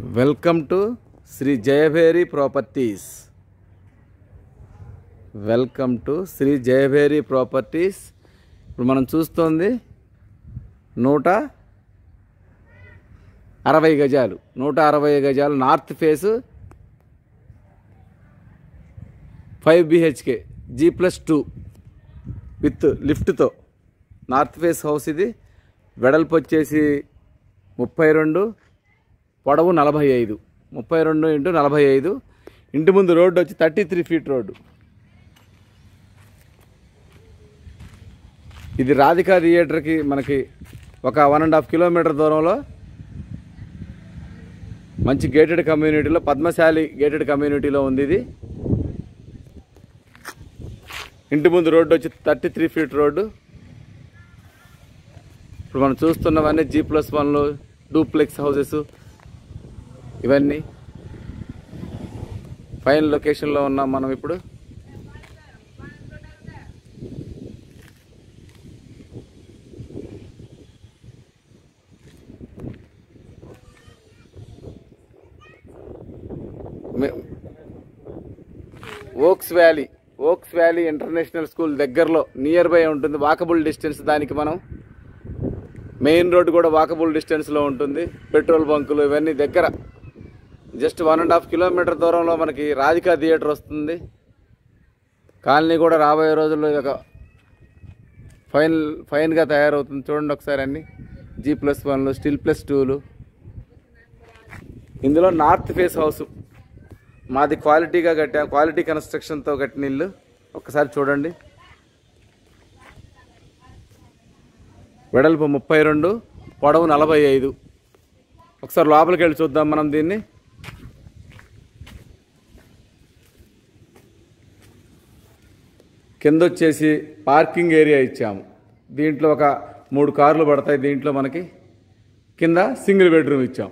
welcome to Sri Jayabheri properties welcome to Sri Jayabheri properties ఇప్పుడు మనం చూస్తోంది నూట అరవై గజాలు నూట అరవై గజాలు north face five BHK G plus two with లిఫ్ట్తో నార్త్ ఫేస్ హౌస్ ఇది వెడల్పు వచ్చేసి ముప్పై రెండు పొడవు నలభై ఐదు ముప్పై రెండు ఇంటూ నలభై ఐదు ఇంటి ముందు రోడ్డు వచ్చి థర్టీ త్రీ ఫీట్ రోడ్డు ఇది రాధికా థియేటర్కి మనకి ఒక వన్ అండ్ హాఫ్ కిలోమీటర్ దూరంలో మంచి గేటెడ్ కమ్యూనిటీలో పద్మశాలి గేటెడ్ కమ్యూనిటీలో ఉంది ఇది ఇంటి ముందు రోడ్డు వచ్చి థర్టీ త్రీ ఫీట్ రోడ్డు ఇప్పుడు మనం చూస్తున్నవన్నీ జీ ప్లస్ వన్లు డూప్లెక్స్ హౌసెస్ ఇవన్నీ ఫైన్ లొకేషన్లో ఉన్నాం మనం ఇప్పుడు మే- Oaks Valley Oaks Valley International School దగ్గరలో నియర్ బై ఉంటుంది వాకబుల్ డిస్టెన్స్ దానికి మనం మెయిన్ రోడ్ కూడా వాకబుల్ డిస్టెన్స్లో ఉంటుంది పెట్రోల్ బంకులు ఇవన్నీ దగ్గర just one and half kilometre దూరంలో మనకి రాధికా థియేటర్ వస్తుంది కాలనీ కూడా రాబోయే రోజుల్లో ఇది ఒక ఫైన్ ఫైన్గా తయారవుతుంది చూడండి ఒకసారి అన్ని జీ ప్లస్ వన్లు స్టిల్ ప్లస్ టూలు ఇందులో నార్త్ ఫేస్ హౌస్ మాది క్వాలిటీగా కట్టాం క్వాలిటీ కన్స్ట్రక్షన్తో కట్టిన ఇల్లు ఒక్కసారి చూడండి వెడల్పు ముప్పై రెండు పొడవు నలభై ఐదు ఒకసారి లోపలికి వెళ్ళి చూద్దాం మనం దీన్ని కింద వచ్చేసి పార్కింగ్ ఏరియా ఇచ్చాము దీంట్లో ఒక మూడు కార్లు పడతాయి దీంట్లో మనకి కింద సింగిల్ బెడ్రూమ్ ఇచ్చాం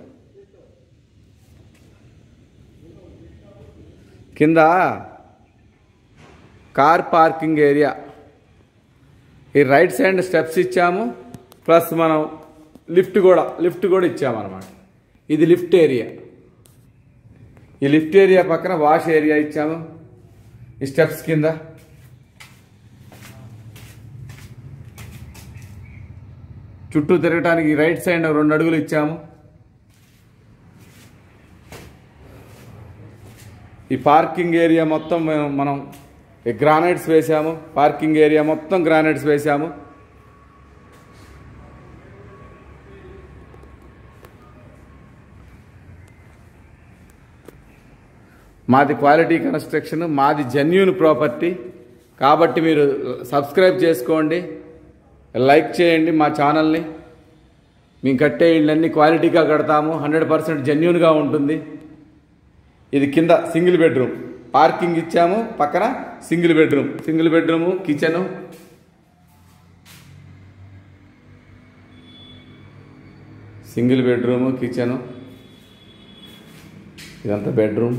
కింద కార్ పార్కింగ్ ఏరియా ఈ రైట్ సైడ్ స్టెప్స్ ఇచ్చాము ప్లస్ మనం లిఫ్ట్ కూడా లిఫ్ట్ కూడా ఇచ్చామన్నమాట ఇది లిఫ్ట్ ఏరియా ఈ లిఫ్ట్ ఏరియా పక్కన వాష్ ఏరియా ఇచ్చాము ఈ స్టెప్స్ కింద చుట్టూ తిరగటానికి రైట్ సైడ్ రెండు అడుగులు ఇచ్చాము ఈ పార్కింగ్ ఏరియా మొత్తం మేము మనం ఈ గ్రానైట్స్ వేసాము పార్కింగ్ ఏరియా మొత్తం గ్రానైట్స్ వేసాము మాది క్వాలిటీ కన్స్ట్రక్షన్ మాది జెన్యున్ ప్రాపర్టీ కాబట్టి మీరు సబ్స్క్రైబ్ చేసుకోండి లైక్ చేయండి మా ఛానల్ని మేము కట్టే ఇళ్ళన్నీ క్వాలిటీగా కడతాము హండ్రెడ్ పర్సెంట్ జెన్యున్గా ఉంటుంది ఇది కింద సింగిల్ బెడ్రూమ్ పార్కింగ్ ఇచ్చాము పక్కన single bedroom single bedroom kitchen single bedroom kitchen ఇదంతా బెడ్రూమ్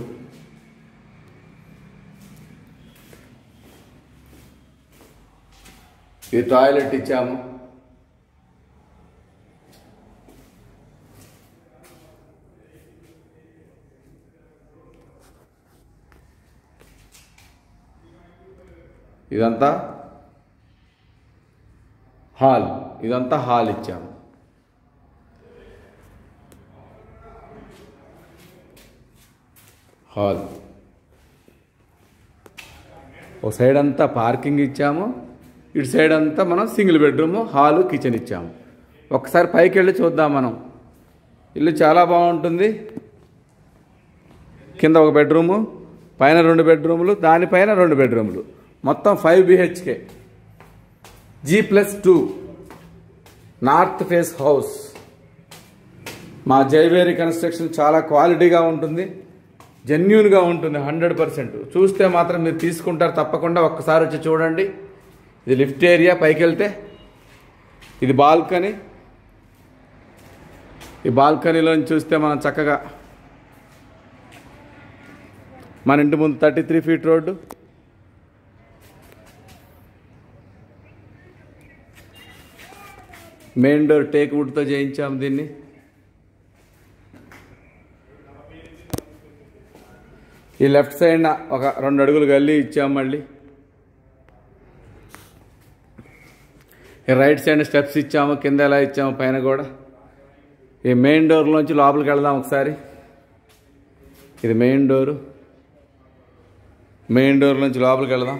ఇది టాయిలెట్ ఇచ్చాము ఇదంతా హాల్ ఇదంతా హాల్ ఇచ్చాము హాల్ ఒక సైడ్ అంతా పార్కింగ్ ఇచ్చాము ఇటు సైడ్ అంతా మనం సింగిల్ బెడ్రూమ్ హాలు కిచెన్ ఇచ్చాము ఒకసారి పైకి వెళ్ళి చూద్దాం మనం ఇల్లు చాలా బాగుంటుంది కింద ఒక బెడ్రూము పైన రెండు బెడ్రూములు దానిపైన రెండు బెడ్రూములు మొత్తం five BHK G plus two north face house మా జైవేరి కన్స్ట్రక్షన్ చాలా క్వాలిటీగా ఉంటుంది జెన్యున్గా ఉంటుంది హండ్రెడ్ పర్సెంట్ చూస్తే మాత్రం మీరు తీసుకుంటారు తప్పకుండా ఒక్కసారి వచ్చి చూడండి ఇది లిఫ్ట్ ఏరియా పైకి వెళ్తే ఇది బాల్కనీ ఈ బాల్కనీలోంచి చూస్తే మనం చక్కగా మన ఇంటి ముందు thirty three feet road main door teak వుడ్తో చేయించాము దీన్ని ఈ లెఫ్ట్ సైడ్ ఒక రెండు అడుగులు గల్లీ ఇచ్చాము మళ్ళీ ఈ రైట్ సైడ్ స్టెప్స్ ఇచ్చాము కింద ఎలా ఇచ్చాము పైన కూడా ఈ మెయిన్ డోర్లోంచి లోపలికి వెళ్దాం ఒకసారి ఇది మెయిన్ డోరు మెయిన్ డోర్ నుంచి లోపలికి వెళ్దాం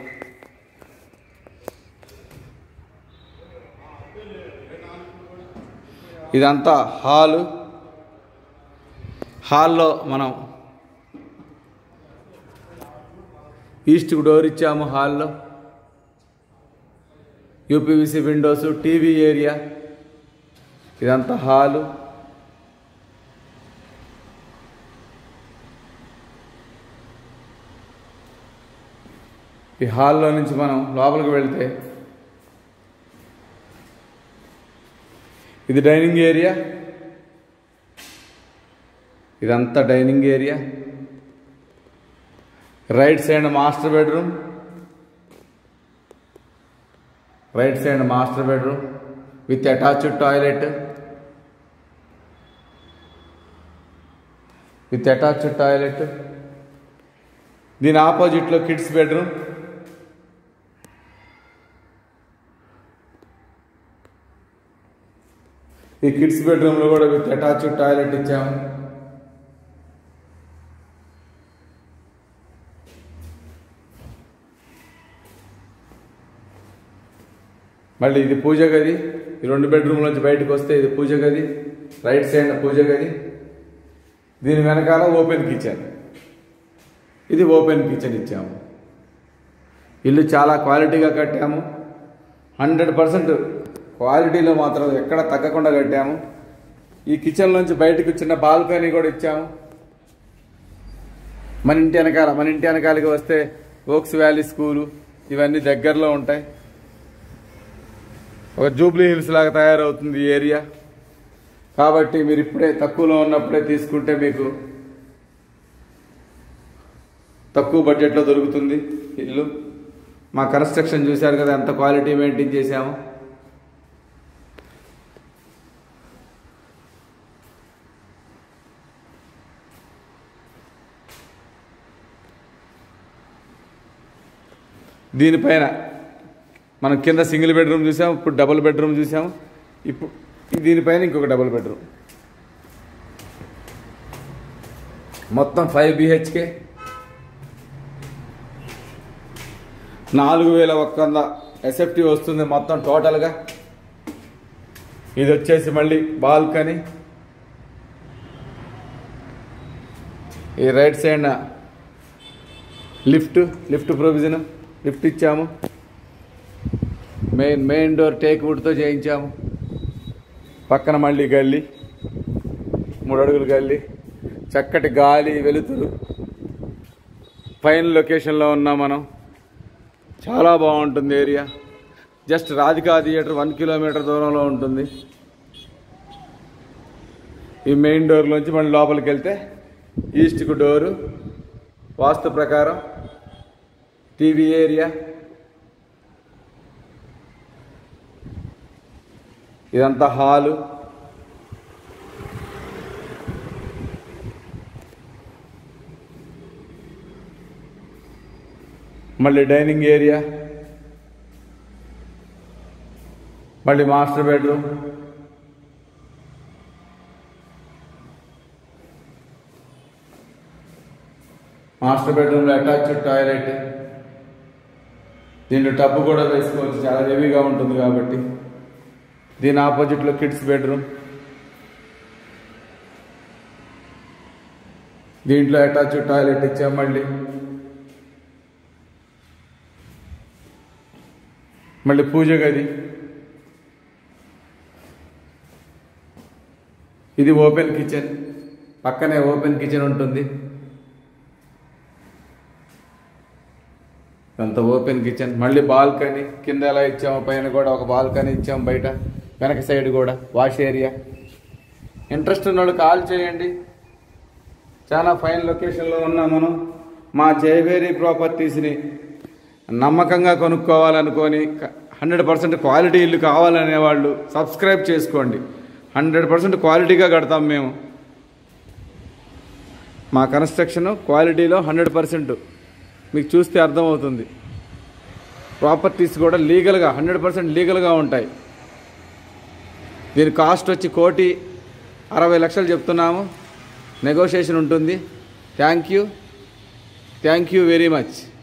ఇదంతా హాలు హాల్లో మనం ఈస్ట్కి డోర్ ఇచ్చాము హాల్లో యూపీవీసీ విండోస్ టీవీ ఏరియా ఇదంతా హాలు ఈ హాల్లో నుంచి మనం లోపలికి వెళ్తే ఇది డైనింగ్ ఏరియా ఇదంతా dining area right side master bedroom right side master bedroom with attached toilet with attached toilet దీని ఆపోజిట్లో కిడ్స్ బెడ్రూమ్ ఈ కిడ్స్ బెడ్రూమ్లో కూడా విత్ అటాచ్డ్ టాయిలెట్ ఇచ్చాము మళ్ళీ ఇది పూజ గది ఈ రెండు బెడ్రూమ్ నుంచి బయటకు వస్తే ఇది పూజ గది రైట్ సైడ్ పూజ గది దీని వెనకాల ఓపెన్ కిచెన్ ఇది ఓపెన్ కిచెన్ ఇచ్చాము ఇల్లు చాలా క్వాలిటీగా కట్టాము హండ్రెడ్ పర్సెంట్ క్వాలిటీలో మాత్రం ఎక్కడ తగ్గకుండా కట్టాము ఈ కిచెన్ నుంచి బయటకు చిన్న బాల్కనీ కూడా ఇచ్చాము మన ఇంటి వెనకాల మన ఇంటి వెనకాలకి వస్తే ఓక్స్ వ్యాలీ స్కూలు ఇవన్నీ దగ్గరలో ఉంటాయి ఒక జూబ్లీ హిల్స్ లాగా తయారవుతుంది ఈ ఏరియా కాబట్టి మీరు ఇప్పుడే తక్కువలో ఉన్నప్పుడే తీసుకుంటే మీకు తక్కువ బడ్జెట్లో దొరుకుతుంది ఇల్లు మా కన్స్ట్రక్షన్ చూశారు కదా ఎంత క్వాలిటీ మెయింటైన్ చేశాము దీనిపైన మనం కింద సింగిల్ బెడ్రూమ్ చూసాం ఇప్పుడు డబుల్ బెడ్రూమ్ చూసాము ఇప్పుడు దీనిపైన ఇంకొక డబుల్ బెడ్రూమ్ మొత్తం ఫైవ్ బిహెచ్కే నాలుగు వేల ఒక్క వంద ఎస్ఎఫ్టీ వస్తుంది మొత్తం టోటల్గా ఇది వచ్చేసి మళ్ళీ బాల్కనీ ఈ right side lift lift provision lift ఇచ్చాము మెయిన్ మెయిన్ డోర్ టేక్ వుడ్తో చేయించాము పక్కన మళ్ళీ గల్లీ మూడు అడుగులు గల్లీ చక్కటి గాలి వెలుతురు ఫైన్ లొకేషన్లో ఉన్నాం మనం చాలా బాగుంటుంది area just Radhika theatre one kilometre దూరంలో ఉంటుంది ఈ మెయిన్ డోర్లోంచి మళ్ళీ లోపలికి వెళ్తే ఈస్ట్కు డోరు వాస్తు ప్రకారం టీవీ ఏరియా ఇదంతా హాలు మళ్ళీ డైనింగ్ ఏరియా మళ్ళీ మాస్టర్ బెడ్రూమ్ మాస్టర్ బెడ్రూమ్లో అటాచ్డ్ టాయిలెట్ దీంట్లో టబ్బు కూడా వేసుకోవచ్చు చాలా హెవీగా ఉంటుంది కాబట్టి దీని ఆపోజిట్లో కిడ్స్ బెడ్రూమ్ దీంట్లో అటాచ్డ్ టాయిలెట్ ఇచ్చాం మళ్ళీ మళ్ళీ పూజ గది ఇది ఓపెన్ కిచెన్ పక్కనే ఓపెన్ కిచెన్ ఉంటుంది అంత ఓపెన్ కిచెన్ మళ్ళీ బాల్కనీ కింద ఎలా ఇచ్చాము పైన కూడా ఒక బాల్కనీ ఇచ్చాము బయట వెనక సైడ్ కూడా వాష్ ఏరియా ఇంట్రెస్ట్ ఉన్న వాళ్ళు కాల్ చేయండి చాలా ఫైన్ లొకేషన్లో ఉన్నాం మనం మా జయవేరి ప్రాపర్టీస్ని నమ్మకంగా కొనుక్కోవాలనుకొని హండ్రెడ్ పర్సెంట్ క్వాలిటీ ఇల్లు కావాలనే వాళ్ళు సబ్స్క్రైబ్ చేసుకోండి హండ్రెడ్ పర్సెంట్ క్వాలిటీగా కడతాం మేము మా కన్స్ట్రక్షన్ క్వాలిటీలో హండ్రెడ్ పర్సెంట్ మీకు చూస్తే అర్థమవుతుంది ప్రాపర్టీస్ కూడా లీగల్గా హండ్రెడ్ పర్సెంట్ లీగల్గా ఉంటాయి దీని కాస్ట్ వచ్చి కోటి అరవై లక్షలు చెప్తున్నాము నెగోషియేషన్ ఉంటుంది thank you thank you very much